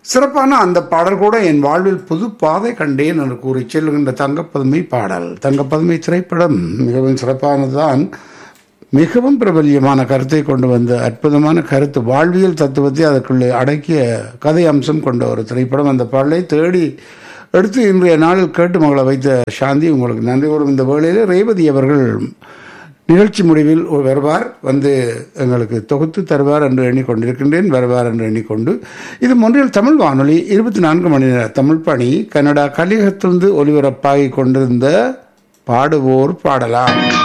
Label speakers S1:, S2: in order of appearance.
S1: சிறப்பான அந்த பாடல் கூட என் வாழ்வில் புது பாதை கண்டேன் என்று கூறி செல்லுகின்ற தங்கப்பதுமை பாடல் தங்கப்பதுமை திரைப்படம் மிகவும் சிறப்பானதுதான் மிகவும் பிரபல்யமான கருத்தை கொண்டு வந்த அற்புதமான கருத்து வாழ்வியல் தத்துவத்தை அதற்குள்ளே அடக்கிய கதை அம்சம் கொண்ட ஒரு திரைப்படம் அந்த பாடலை தேடி எடுத்து இன்றைய நாளில் கேட்டு மகளை வைத்த சாந்தி உங்களுக்கு நன்றி கூறும் இந்த வேளையில் ரேவதி அவர்கள் நிகழ்ச்சி முடிவில் வருவார் வந்து எங்களுக்கு தொகுத்து தருவார் என்று எண்ணிக்கொண்டிருக்கின்றேன் வருவார் என்று எண்ணிக்கொண்டு இது ஒன்றில் தமிழ் வானொலி இருபத்தி நான்கு மணி நேர தமிழ் பணி கனடா கலிகத்திலிருந்து ஒலிபரப்பாகி கொண்டிருந்த பாடுவோர் பாடலாம்